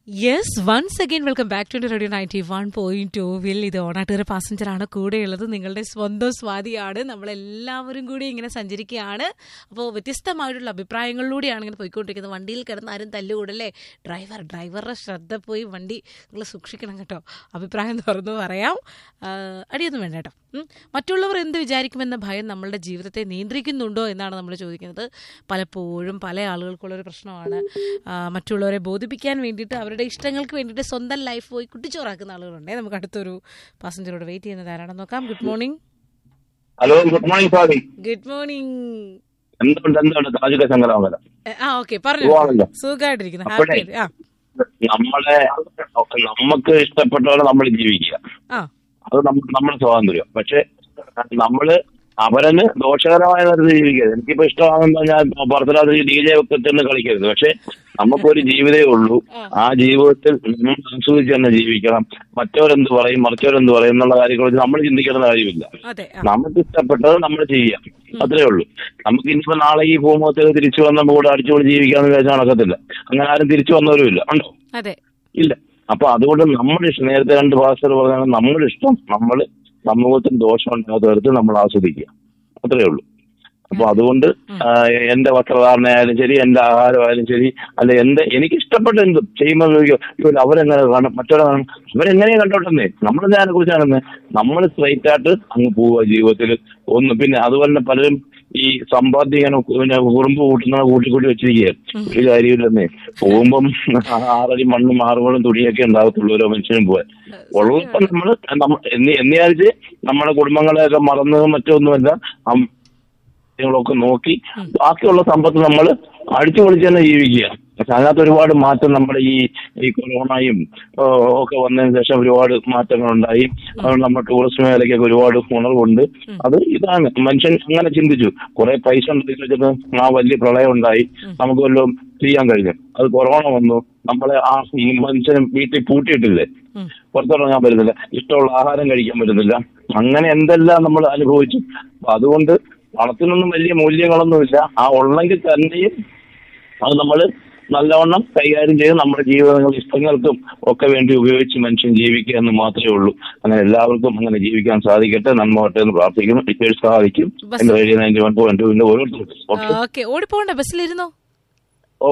Yes once again welcome back to radio ninety one point ടൂവിൽ ഇത് ഓണാട്ടുകര പാസഞ്ചറാണ് കൂടെയുള്ളത് നിങ്ങളുടെ സ്വന്തം സ്വാതിയാണ് നമ്മളെല്ലാവരും കൂടി ഇങ്ങനെ സഞ്ചരിക്കുകയാണ് അപ്പോൾ വ്യത്യസ്തമായിട്ടുള്ള അഭിപ്രായങ്ങളിലൂടെയാണ് ഇങ്ങനെ പോയിക്കൊണ്ടിരിക്കുന്നത് വണ്ടിയിൽ കിടന്ന് ആരും തല്ലുകൂടല്ലേ ഡ്രൈവർ ഡ്രൈവറുടെ ശ്രദ്ധ പോയി വണ്ടി നിങ്ങൾ സൂക്ഷിക്കണം കേട്ടോ അഭിപ്രായം തുറന്നു പറയാം ആ, അടിയൊന്നും വേണ്ട കേട്ടോ ഉം. മറ്റുള്ളവർ എന്ത് വിചാരിക്കുമെന്ന ഭയം നമ്മളുടെ ജീവിതത്തെ നിയന്ത്രിക്കുന്നുണ്ടോ എന്നാണ് നമ്മൾ ചോദിക്കുന്നത് പലപ്പോഴും പല ആളുകൾക്കുള്ളൊരു പ്രശ്നമാണ് ആ, മറ്റുള്ളവരെ ബോധിപ്പിക്കാൻ വേണ്ടിയിട്ട് അവരുടെ ഇഷ്ടങ്ങൾക്ക് വേണ്ടിയിട്ട് സ്വന്തം ലൈഫ് പോയി കുട്ടിച്ചോറാക്കുന്ന ആളുകളുണ്ടേ നമുക്ക് അടുത്തൊരു പാസഞ്ചറോട് വെയിറ്റ് ചെയ്യുന്നത് ആരാണെന്ന് നോക്കാം good morning hello good morning Swathi good morning എന്തുണ്ട് എന്തുണ്ട് താജുക ശങ്കരാമല ആ ഓക്കെ പറഞ്ഞു സുഖമാണല്ലോ. സുഖമായിട്ടിരിക്കുന്നു അപ്പോഴേ- ഹാപ്പി ആ നമ്മളെ നമുക്ക് ഇഷ്ടപ്പെട്ടവരെ നമ്മൾ ജീവിക്കുക ആ അത് നമ്മ- നമ്മുടെ സ്വാതന്ത്ര്യം പക്ഷെ നമ്മള് അവരന് ദോഷകരമായ തരത്തിൽ ജീവിക്കരുത് എനിക്കിപ്പോ ഇഷ്ടമാണെന്ന് ഞാൻ പുറത്തിനകത്ത് ഡി ജെ ഒക്കെ ചെന്ന് കളിക്കരുത് പക്ഷെ നമുക്കൊരു ജീവിതമേ ഉള്ളൂ ആ ജീവിതത്തിൽ നമ്മൾ ആസ്വദിച്ച് തന്നെ ജീവിക്കണം മറ്റവരെന്ത് പറയും മറിച്ചവരെന്ത് പറയും എന്നുള്ള കാര്യങ്ങളെ നമ്മൾ ചിന്തിക്കേണ്ട കാര്യമില്ല അതെ ആ, നമുക്ക് ഇഷ്ടപ്പെട്ടത് നമ്മൾ ചെയ്യാം അത്രേ ഉള്ളൂ നമുക്ക് ഇനിയിപ്പോ നാളെ ഈ ഭൂമുഖത്തേക്ക് തിരിച്ചു വന്ന നമ്മൾ കൂടെ അടിച്ചുകൊണ്ട് ജീവിക്കാന്ന് വിചാരിച്ചാൽ നടക്കത്തില്ല അങ്ങനെ ആരും തിരിച്ചു വന്നവരുമില്ല ഉണ്ടോ അതെ ഇല്ല അപ്പൊ അതുകൊണ്ട് നമ്മുടെ ഇഷ്ടം നേരത്തെ രണ്ട് ഭാഷകൾ പറഞ്ഞാൽ നമ്മുടെ ഇഷ്ടം നമ്മൾ സമൂഹത്തിന് ദോഷം ഉണ്ടാകാത്ത തരത്തിൽ നമ്മൾ ആസ്വദിക്കുക അത്രേ ഉള്ളൂ അപ്പൊ അതുകൊണ്ട് ആ, എന്റെ വസ്ത്രധാരണയായാലും ശരി എന്റെ ആഹാരമായാലും ശരി അല്ല എന്റെ എനിക്ക് ഇഷ്ടപ്പെട്ട എന്ത് ചെയ്യുമ്പോൾ ചോദിക്കും "അയ്യോ, അവരെങ്ങനെ കാണും മറ്റൊരാൾ കാണും അവരെങ്ങനെയാ കണ്ടോട്ടെന്നേ നമ്മൾ അതിനെ കുറിച്ചാണെന്ന് നമ്മൾ സ്ട്രൈറ്റ് ആയിട്ട് അങ്ങ് പോവുക ജീവിതത്തിൽ ഒന്ന് പിന്നെ അതുപോലെ തന്നെ പലരും ഈ സമ്പാദ്യം ഇങ്ങനെ പിന്നെ കുറുമ്പ് കൂട്ടുന്ന കൂട്ടിക്കൂട്ടി വെച്ചിരിക്കുക ഒരു കാര്യമില്ലെന്നേ പോകുമ്പം ആറടി മണ്ണും ആറുകളും തുണിയൊക്കെ ഉണ്ടാകത്തുള്ളൂ ഓരോ മനുഷ്യനും പോവാൻ ഉള്ളപ്പോ നമ്മള് നമ്മ എന്ന് എന്ന് വിചാരിച്ച് നമ്മുടെ കുടുംബങ്ങളെയൊക്കെ മറന്നതും മറ്റൊന്നുമല്ല അം- കാര്യങ്ങളൊക്കെ നോക്കി ബാക്കിയുള്ള സമ്പത്ത് നമ്മൾ അടിച്ചു പൊളിച്ച് തന്നെ ജീവിക്കുക പക്ഷെ അതിനകത്ത് ഒരുപാട് മാറ്റം നമ്മുടെ ഈ ഈ കൊറോണയും ആ, ഒക്കെ വന്നതിന് ശേഷം ഒരുപാട് മാറ്റങ്ങളുണ്ടായി അതുകൊണ്ട് നമ്മുടെ ടൂറിസ്റ്റ് മേഖലയ്ക്കൊക്കെ ഒരുപാട് ഉണർവുണ്ട് അത് ഇതാണ് മനുഷ്യൻ അങ്ങനെ ചിന്തിച്ചു കുറെ പൈസ ഉണ്ടാക്കി വെച്ചിട്ട് ആ വലിയ പ്രളയം ഉണ്ടായി നമുക്ക് വല്ലതും ചെയ്യാൻ കഴിഞ്ഞു അത് കൊറോണ വന്നു നമ്മളെ ആ ഈ മനുഷ്യനെ വീട്ടിൽ പൂട്ടിയിട്ടില്ലേ ഉം. പുറത്തിറങ്ങാൻ പറ്റുന്നില്ല ഇഷ്ടമുള്ള ആഹാരം കഴിക്കാൻ പറ്റുന്നില്ല അങ്ങനെ എന്തെല്ലാം നമ്മൾ അനുഭവിച്ചു അപ്പൊ അതുകൊണ്ട് പണത്തിനൊന്നും വലിയ മൂല്യങ്ങളൊന്നുമില്ല ആ ഉള്ളെങ്കിൽ തന്നെയും അത് നമ്മൾ നല്ലവണ്ണം കൈകാര്യം ചെയ്ത് നമ്മുടെ ജീവിതങ്ങൾ ഇഷ്ടങ്ങൾക്കും ഒക്കെ വേണ്ടി ഉപയോഗിച്ച് മനുഷ്യൻ ജീവിക്കുക എന്ന് മാത്രമേ ഉള്ളൂ അങ്ങനെ എല്ലാവർക്കും അങ്ങനെ ജീവിക്കാൻ സാധിക്കട്ടെ നന്മ എന്ന് പ്രാർത്ഥിക്കുന്നു ടീച്ചേഴ്സ് സാധിക്കും ബസ്- എന്റെ റേഡിയോ നയൻറ്റി വൺ പോയിന്റ് ഓരോരുത്തർക്കും ഓക്കെ ഓക്കെ ഓടിപ്പോണ്ട ബസ്സിലിരുന്നോ